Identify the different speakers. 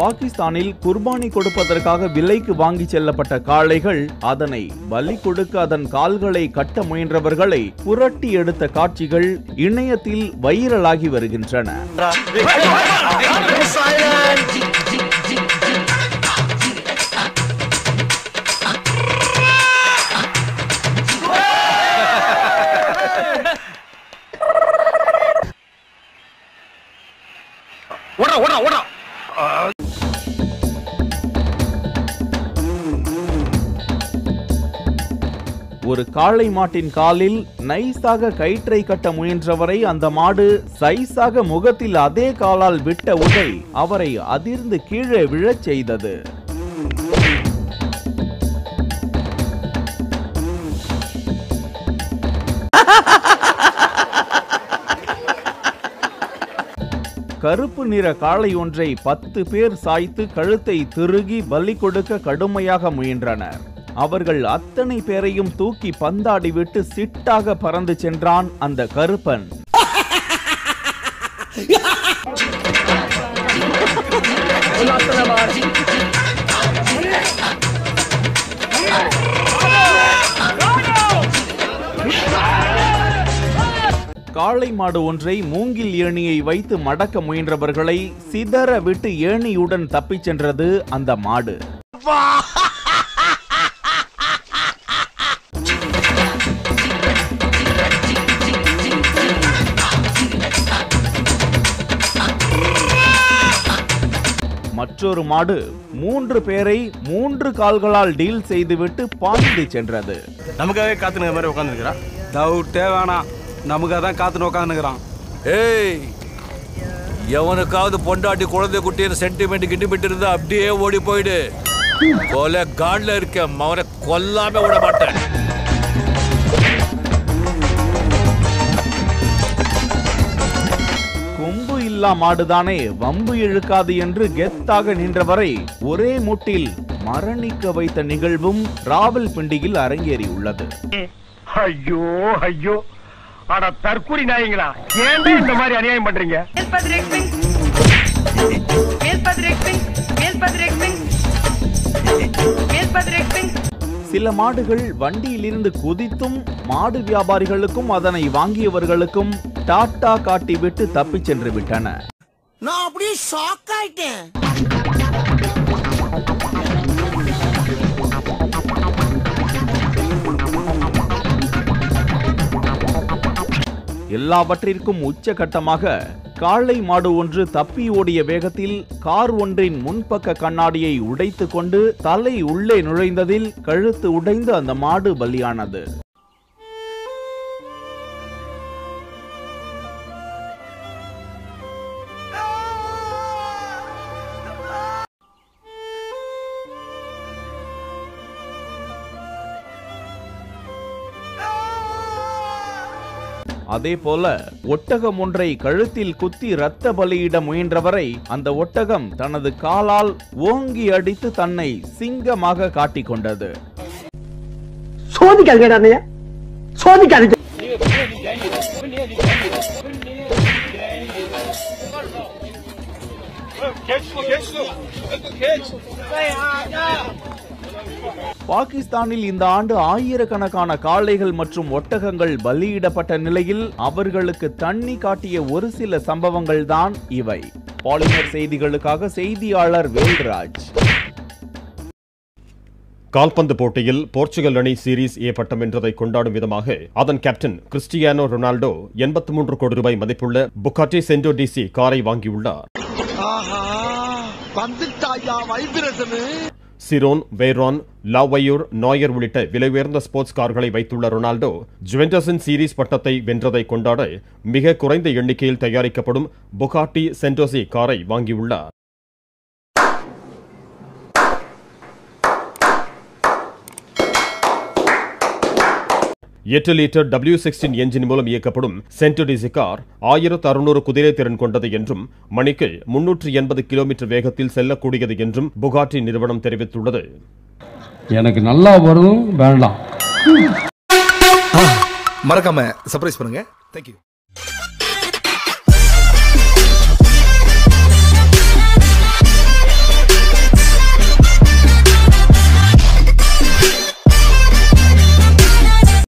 Speaker 1: பாகிஸ்தானில் குர்பானி கொடுப்பதற்காக விலைக்கு வாங்கி செல்லப்பட்ட காளைகள் அதனை பலி கொடுக்க அதன் கால்களை கட்ட முயன்றவர்களை புரட்டி எடுத்த காட்சிகள் இணையத்தில் வைரலாகி வருகின்றன
Speaker 2: ஓடா ஓடா ஓடா
Speaker 1: ஒரு காளை மாட்டின் காலில் நைஸாக கயிற்றை கட்ட முயன்றவரை அந்த மாடு சைஸாக முகத்தில் அதே காலால் விட்ட உதை அவரை அதிர்ந்து கீழே விழச் செய்தது கருப்பு நிற காளை ஒன்றை பத்து பேர் சாய்த்து கழுத்தை திருகி பலி கொடுக்க கடுமையாக முயன்றனர் அவர்கள் அத்தனை பேரையும் தூக்கி பந்தாடிவிட்டு சிட்டாக பறந்து சென்றான் அந்த கருப்பன் காளை மாடு ஒன்றை மூங்கில் ஏணியை வைத்து மடக்க முயன்றவர்களை சிதற விட்டு ஏணியுடன் தப்பிச் சென்றது அந்த மாடு மற்றொரு மாடு மூன்று பேரை மூன்று கால்களால் டீல் செய்துவிட்டு பாய்ந்து சென்றது
Speaker 2: நமக்காகவே காத்துனுங்க மாதிரி உட்காந்துருக்கிறா
Speaker 3: டவுட்டே வேணாம் நமக்காக தான் காத்துன்னு உட்காந்துக்கிறான்
Speaker 4: ஏய் எவனுக்காவது பொண்டாட்டி குழந்தை குட்டின்னு சென்டிமெண்ட் கிண்டிமெண்ட் இருந்தா அப்படியே ஓடி போயிடு கொலை காட்ல இருக்க அவனை கொல்லாம விட மாட்டேன்
Speaker 1: கொம்பு இல்லா மாடுதானே வம்பு இழுக்காது என்று கெத்தாக நின்றவரை ஒரே முட்டில் மரணிக்க வைத்த நிகழ்வும் ராவல்பிண்டியில் அரங்கேறியுள்ளது
Speaker 2: ஐயோ ஐயோ அட தற்கூரி நாயங்களா ஏன்டா இந்த மாதிரி அநியாயம் பண்றீங்க
Speaker 5: Meelpadrek Singh. Meelpadrek Singh. Meelpadrek Singh. Meelpadrek Singh.
Speaker 1: சில மாடுகள் வண்டியிலிருந்து குதித்தும் மாடு வியாபாரிகளுக்கும் அதனை வாங்கியவர்களுக்கும் டாட்டா காட்டிவிட்டு தப்பிச் சென்று விட்டன
Speaker 6: நான் அப்படியே ஷாக் ஆயிட்டேன்
Speaker 1: எல்லாவற்றிற்கும் உச்சகட்டமாக காளை மாடு ஒன்று தப்பி ஓடிய வேகத்தில் கார் ஒன்றின் முன்பக்க கண்ணாடியை உடைத்து கொண்டு தலை உள்ளே நுழைந்ததில் கழுத்து உடைந்து அந்த மாடு பலியானது அதே போல ஒட்டகம் ஒன்றை கழுத்தில் குத்தி இரத்த பலியிட முயன்றவரை அந்த ஒட்டகம் தனது காலால் ஓங்கி அடித்து தன்னை சிங்கமாக காட்டிக் கொண்டது
Speaker 7: சோதிக்காதீங்கடா அண்ணையா சோதிக்காதீங்க
Speaker 1: பாகிஸ்தானில் இந்த ஆண்டு ஆயிரக்கணக்கான காளைகள் மற்றும் ஒட்டகங்கள் பலியிடப்பட்ட நிலையில் அவர்களுக்கு தண்ணி காட்டிய ஒரு சில சம்பவங்கள் தான் இவை பாலிமர் செய்திகளுக்காக செய்தியாளர் வேல்ராஜ்
Speaker 8: கால்பந்து போட்டியில் போர்ச்சுகல் அணி சீரீஸ் ஏ பட்டம் வென்றதை கொண்டாடும் விதமாக அதன் கேப்டன் கிறிஸ்டியானோ ரொனால்டோ எண்பத்தி மூன்று கோடி ரூபாய் மதிப்புள்ள புக்காட்டி சென்டோ டிசி காரை வாங்கியுள்ளார்
Speaker 6: ஆஹா வந்துட்டாயா வைப்ரேஷனு
Speaker 8: சிரோன் வேரான் லாவையூர் நாயர் உள்ளிட்ட விலை உயர்ந்த ஸ்போர்ட்ஸ் கார்களை வைத்துள்ள ரொனால்டோ ஜுவென்டஸின் சீரீஸ் பட்டத்தை வென்றதை கொண்டாட மிக குறைந்த எண்ணிக்கையில் தயாரிக்கப்படும் புகாட்டி சென்டோசி காரை வாங்கியுள்ளார் எட்டு லிட்டர் டபிள்யூ சிக்ஸ்டீன் என்ஜின் மூலம் இயக்கப்படும் சென்டோடிசி கார் ஆயிரத்து அறுநூறு குதிரை திறன் கொண்டது என்றும் மணிக்கு முன்னூற்று எண்பது கிலோமீட்டர் வேகத்தில் செல்லக்கூடியது என்றும் புகாட்டி நிறுவனம் தெரிவித்துள்ளது
Speaker 9: எனக்கு நல்லா வரும் வேண்டாம்
Speaker 10: மறக்காம சர்ப்ரைஸ் பண்ணுங்க தேங்க்யூ